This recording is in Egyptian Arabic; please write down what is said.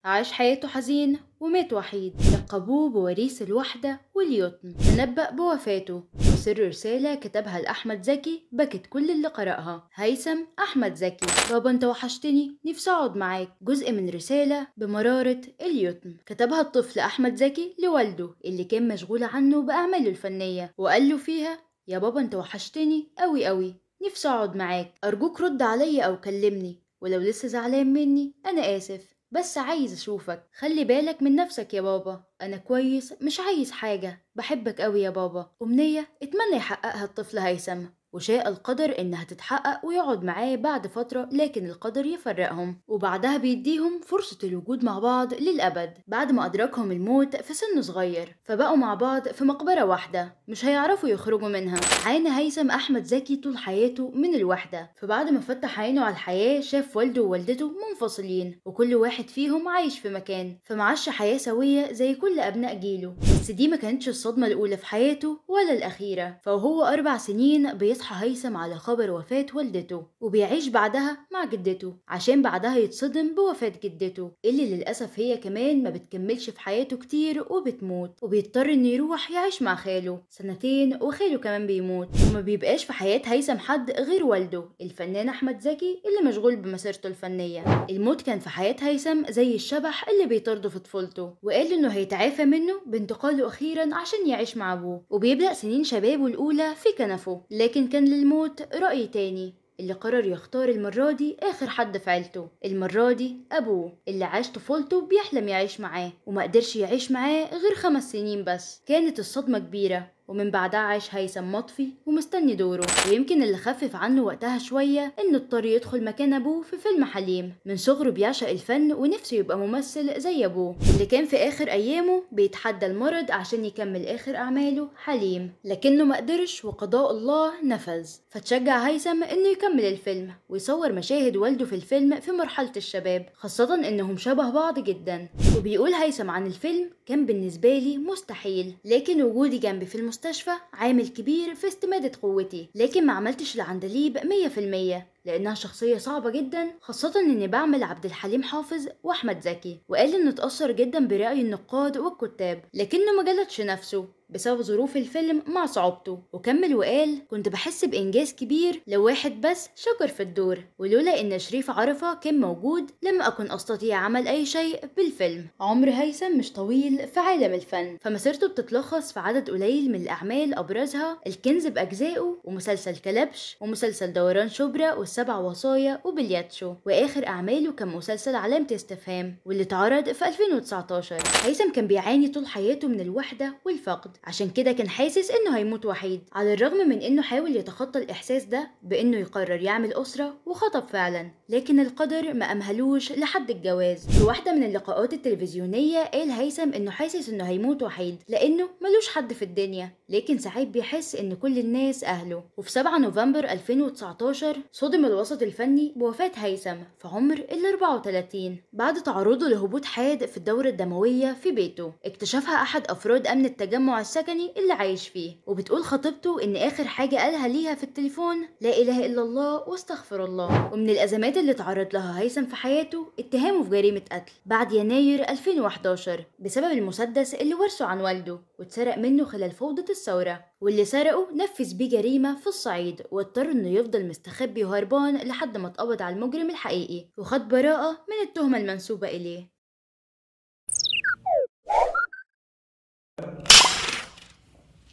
عاش حياته حزين ومات وحيد لقبوه بوريث الوحدة واليتم تنبأ بوفاته وسر رسالة كتبها لأحمد زكي بكت كل اللي قرأها هيثم أحمد زكي بابا انت وحشتني نفسي أقعد معاك جزء من رسالة بمرارة اليتم كتبها الطفل أحمد زكي لوالده اللي كان مشغول عنه بأعماله الفنية وقال له فيها يا بابا انت وحشتني أوي أوي نفسي أقعد معاك أرجوك رد عليا أو كلمني ولو لسه زعلان مني أنا آسف بس عايز أشوفك خلي بالك من نفسك يا بابا أنا كويس مش عايز حاجة بحبك أوي يا بابا أمنية اتمنى يحققها الطفل هيثم وشاء القدر إنها تتحقق ويقعد معاه بعد فترة لكن القدر يفرقهم وبعدها بيديهم فرصة الوجود مع بعض للأبد بعد ما أدركهم الموت في سن صغير فبقوا مع بعض في مقبرة واحدة مش هيعرفوا يخرجوا منها عانى هيثم أحمد زكي طول حياته من الوحدة فبعد ما فتح عينه على الحياة شاف والده ووالدته منفصلين وكل واحد فيهم عايش في مكان فمعاش حياة سوية زي كل أبناء جيله بس دي ما كانتش الصدمة الأولى في حياته ولا الأخيرة فوهو أربع سنين بيصحى هيثم على خبر وفاة والدته وبيعيش بعدها مع جدته عشان بعدها يتصدم بوفاة جدته اللي للأسف هي كمان ما بتكملش في حياته كتير وبتموت وبيضطر إنه يروح يعيش مع خاله سنتين وخاله كمان بيموت وما بيبقاش في حياة هيثم حد غير والده الفنان أحمد زكي اللي مشغول بمسيرته الفنية الموت كان في حياة هيثم زي الشبح اللي بيطارده في طفولته وقال إنه هيتعافى منه بانتقاله أخيرا عشان يعيش مع أبوه وبيبدأ سنين شبابه الأولى في كنفه لكن كان للموت رأي تاني اللي قرر يختار المرة دي آخر حد في عيلته المرة دي أبوه اللي عاش طفولته بيحلم يعيش معاه وما قدرش يعيش معاه غير خمس سنين بس كانت الصدمة كبيرة ومن بعدها عاش هيثم مطفي ومستني دوره ويمكن اللي خفف عنه وقتها شوية انه اضطر يدخل مكان ابوه في فيلم حليم من صغره بيعشق الفن ونفسه يبقى ممثل زي ابوه اللي كان في اخر ايامه بيتحدى المرض عشان يكمل اخر اعماله حليم لكنه مقدرش وقضاء الله نفذ فتشجع هيثم انه يكمل الفيلم ويصور مشاهد والده في الفيلم في مرحلة الشباب خاصة انهم شبه بعض جدا وبيقول هيثم عن الفيلم كان بالنسبة لي مستحيل لكن وجودي جنبي في المستشفى عامل كبير في استمادة قوتي لكن ما عملتش العندليب مية في المية لأنها شخصية صعبة جدا خاصة إني بعمل عبد الحليم حافظ وأحمد زكي وقال إنه اتأثر جدا برأي النقاد والكتاب لكنه ما جلدش نفسه بسبب ظروف الفيلم مع صعوبته وكمل وقال كنت بحس بإنجاز كبير لو واحد بس شكر في الدور ولولا إن شريف عرفة كان موجود لم أكن أستطيع عمل أي شيء بالفيلم عمر هيثم مش طويل في عالم الفن فمسيرته بتتلخص في عدد قليل من الأعمال أبرزها الكنز بأجزائه ومسلسل كلبش ومسلسل دوران شبرا والسبع وصايا وبلياتشو وآخر أعماله كان مسلسل علامة استفهام واللي اتعرض في 2019 هيثم كان بيعاني طول حياته من الوحدة والفقد عشان كده كان حاسس انه هيموت وحيد على الرغم من انه حاول يتخطى الاحساس ده بانه يقرر يعمل اسره وخطب فعلا لكن القدر ما امهلوش لحد الجواز في واحده من اللقاءات التلفزيونيه قال هيثم انه حاسس انه هيموت وحيد لانه ملوش حد في الدنيا لكن ساعات بيحس ان كل الناس اهله وفي 7 نوفمبر 2019 صدم الوسط الفني بوفاه هيثم في عمر ال 34 بعد تعرضه لهبوط حاد في الدوره الدمويه في بيته اكتشفها احد افراد امن التجمع السكني اللي عايش فيه وبتقول خطيبته ان اخر حاجه قالها ليها في التليفون لا اله الا الله واستغفر الله ومن الازمات اللي تعرض لها هيثم في حياته اتهامه في جريمه قتل بعد يناير 2011 بسبب المسدس اللي ورثه عن والده واتسرق منه خلال فوضى الثوره واللي سرقه نفذ بيه جريمه في الصعيد واضطر انه يفضل مستخبي وهربان لحد ما اتقبض على المجرم الحقيقي وخد براءه من التهمه المنسوبه اليه